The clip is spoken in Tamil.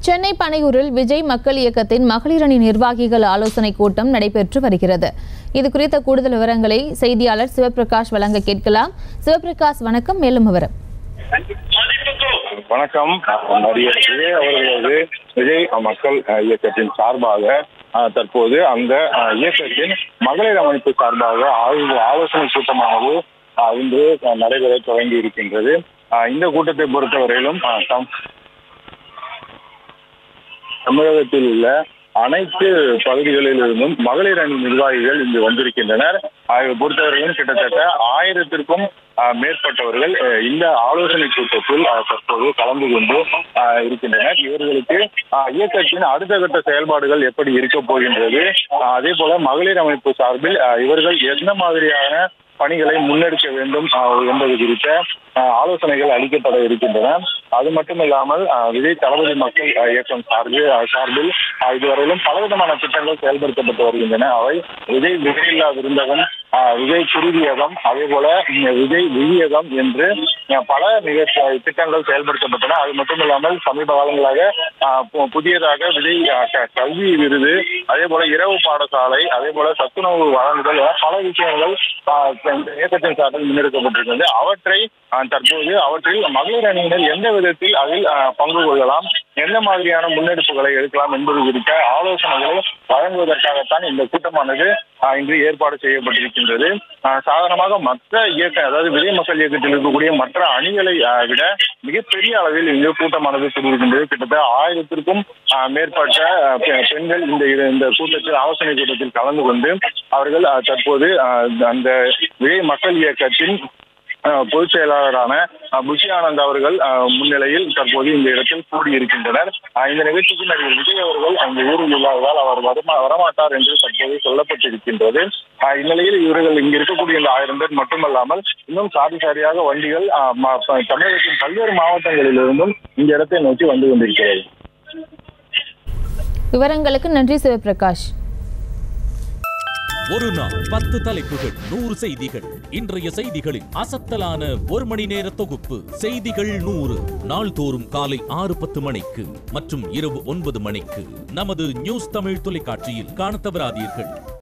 சென்னை பனையூரில் விஜய் மக்கள் இயக்கத்தின் மகளிர் அணி நிர்வாகிகள் ஆலோசனை கூட்டம் நடைபெற்று வருகிறது இது குறித்த கூடுதல் விவரங்களை செய்தியாளர் சிவபிரகாஷ் வழங்க கேட்கலாம் சிவபிரகாஷ் வணக்கம் மேலும் விவரம் வணக்கம் நடிகர் விஜய் அவர்களது விஜய் மக்கள் அஹ், இயக்கத்தின் சார்பாக அஹ், தற்போது அந்த அஹ், இயக்கத்தின் மகளிர் அமைப்பு சார்பாக ஆய்வு ஆலோசனை கூட்டமானது அஹ், இன்று அஹ், நடைபெற தொடங்கி இருக்கின்றது அஹ், இந்த கூட்டத்தை பொறுத்தவரையிலும் அஹ், தம்- தமிழகத்தில் உள்ள அனைத்து பகுதிகளில் இருந்தும் மகளிர் அணி நிர்வாகிகள் இங்கு வந்திருக்கின்றனர் அதை பொறுத்தவரையிலும் கிட்டத்தட்ட ஆயிரத்திற்கும் ஆஹ், மேற்பட்டவர்கள் அஹ், இந்த ஆலோசனை கூட்டத்தில் ஆஹ், தற்போது கலந்து கொண்டு ஆஹ், இருக்கின்றனர் இவர்களுக்கு ஆஹ், இயக்கத்தின் அடுத்த கட்ட செயல்பாடுகள் எப்படி இருக்க போகின்றது ஆஹ், அதே போல மகளிர் அமைப்பு சார்பில் ஆஹ், இவர்கள் எந்த மாதிரியான பணிகளை முன்னெடுக்க வேண்டும் ஆஹ், என்பது குறித்த ஆஹ், ஆலோசனைகள் அளிக்கப்பட இருக்கின்றன அது மட்டும் இல்லாமல் ஆஹ், விஜய் தளபதி மக்கள் ஆஹ், இயக்கம் சார்பில் ஆஹ், சார்பில் ஆஹ், இதுவரையிலும் பலவிதமான திட்டங்கள் செயல்படுத்தப்பட்டு வருகின்றன அவை விஜய் விஜயில்லா விருந்தகம் ஆஹ், விஜய் குருவியகம் அதே போல உம், விஜய் விழியகம் என்று ஆஹ், பல மிக திட்டங்கள் செயல்படுத்தப்பட்டன அது மட்டும் இல்லாமல் சமீப காலங்களாக ஆஹ், பு- புதியதாக விஜய் ஆஹ், க- கல்வி விருது அதே போல இரவு பாடசாலை அதே போல சத்துணவு வழங்குதல் என பல விஷயங்கள் ஆஹ், இந்த இயக்கத்தின் சார்பில் முன்னெடுக்கப்பட்டிருக்கிறது அவற்றை ஆஹ், தற்போது அவற்றில் மகளிர் அணியினர் எந்த விதத்தில் அதில் ஆஹ், பங்கு கொள்ளலாம் எந்த மாதிரியான முன்னெடுப்புகளை எடுக்கலாம் என்பது குறித்த ஆலோசனைகளை வழங்குவதற்காகத்தான் இந்த கூட்டமானது ஆஹ், இன்று ஏற்பாடு செய்யப்பட்டிருக்கின்றது ஆஹ், சாதாரணமாக மற்ற இயக்க அதாவது விஜய் மக்கள் இயக்கத்தில் இருக்கக்கூடிய மற்ற அணிகளை ஆஹ், விட மிகப்பெரிய அளவில் இங்கு கூட்டமானது கூடியிருக்கின்றது கிட்டத்தட்ட ஆயிரத்திற்கும் ஆஹ், மேற்பட்ட ஆஹ், பெ- பெண்கள் இந்த இரு- இந்த கூட்டத்தில் ஆலோசனை கூட்டத்தில் கலந்து கொண்டு அவர்கள் ஆஹ், தற்போது ஆஹ், அந்த விஜய் மக்கள் இயக்கத்தின் ஆஹ், பொதுச் செயலாளரான ஆஹ், புஷி ஆனந்த் அவர்கள் ஆஹ், முன்னிலையில் தற்போது இந்த இடத்தில் கூடியிருக்கின்றனர் ஆஹ், இந்த நிகழ்ச்சிக்கு நடிகர் விஜய் அவர்கள் அந்த ஊரில் இல்லாததால் அவர் வரமா வரமாட்டார் என்று தற்போது சொல்லப்பட்டிருக்கின்றது ஆஹ், இந்நிலையில் இவர்கள் இங்கு இருக்கக்கூடிய இந்த ஆயிரம் பேர் மட்டுமல்லாமல் இன்னும் சாதி சாரியாக வண்டிகள் ஆஹ், ம- ப- தமிழகத்தின் பல்வேறு மாவட்டங்களிலிருந்தும் இந்த இடத்தை நோக்கி வந்து கொண்டிருக்கிறது விவரங்களுக்கு நன்றி சிவபிரகாஷ் ஒரு நாள் பத்து தலைப்புகள் நூறு செய்திகள் இன்றைய செய்திகளின் அசத்தலான ஒரு மணி நேர தொகுப்பு செய்திகள் நூறு நாள்தோறும் காலை ஆறு பத்து மணிக்கு மற்றும் இரவு ஒன்பது மணிக்கு நமது நியூஸ் தமிழ் தொலைக்காட்சியில் காணத் தவறாதீர்கள்